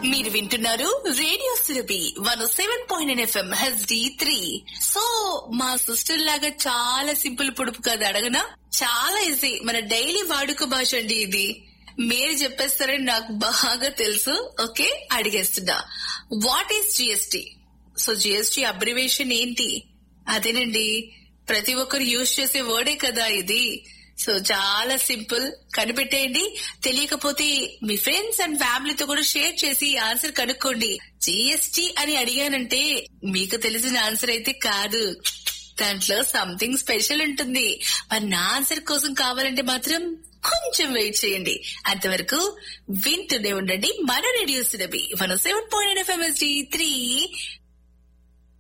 మీరు వింటున్నారు radio Surabhi one seven point FM HD three so మా సిస్టర్ లాగా చాలా సింపుల్ పొడుపు కదా అడగనా చాలా ఈజీ మన డైలీ వాడుక భాష అండి ఇది మీరు చెప్పేస్తారని నాకు బాగా తెలుసు ఓకే అడిగేస్తున్నా what is GST so GST abbreviation ఏంటి అదేనండి ప్రతి ఒక్కరు యూజ్ చేసే వర్డే కదా ఇది సో చాలా సింపుల్ కనిపెట్టేయండి తెలియకపోతే మీ ఫ్రెండ్స్ అండ్ ఫ్యామిలీతో కూడా షేర్ చేసి ఆన్సర్ కనుక్కోండి జిఎస్టి అని అడిగానంటే మీకు తెలిసిన ఆన్సర్ అయితే కాదు దాంట్లో సంథింగ్ స్పెషల్ ఉంటుంది మరి నా ఆన్సర్ కోసం కావాలంటే మాత్రం కొంచెం వెయిట్ చేయండి అంతవరకు వింటూనే ఉండండి మన radio Surabhi one seven point FM SD three